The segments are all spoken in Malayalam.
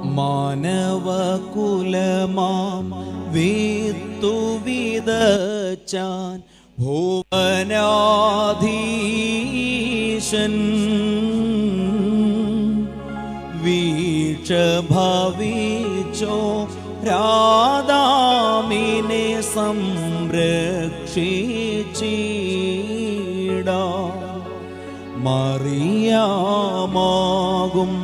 മാനവകുലമാം വിത്തു വിതച്ചാൻ ഭുവനാധീശൻ വീക്ഷ ഭവിച്ചോ രാധാമിനെ സംരക്ഷിച്ചിടാ മറിയാമാകും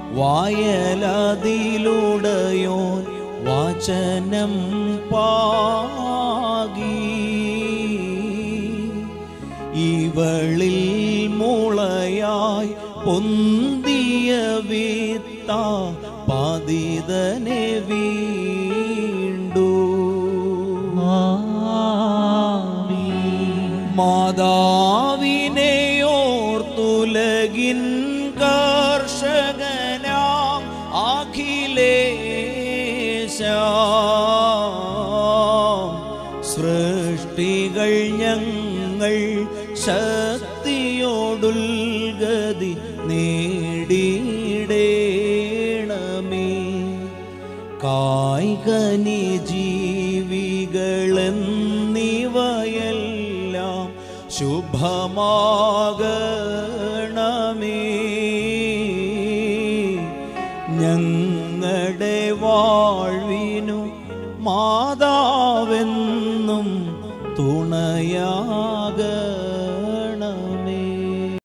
വായലതിലുടയോൻ വചനം പാകി ഇവളിൽ മുളയായി പൊന്തിയ വിത്ത പതിതനെ വീണ്ടു മാതാവിനെയോർത്തുലകിൻ കർഷകനാം അഖിലേശ സൃഷ്ടികൾ ഞങ്ങൾ ശക്തിയോടുൽഗതി നേടിയിടേണമേ കായികനി ജീവികളെന്നിവയെല്ലാം ശുഭമാകണമേ ഞങ്ങളുടെ വാഴ്വിനു മാതാവെന്നും തുണയാ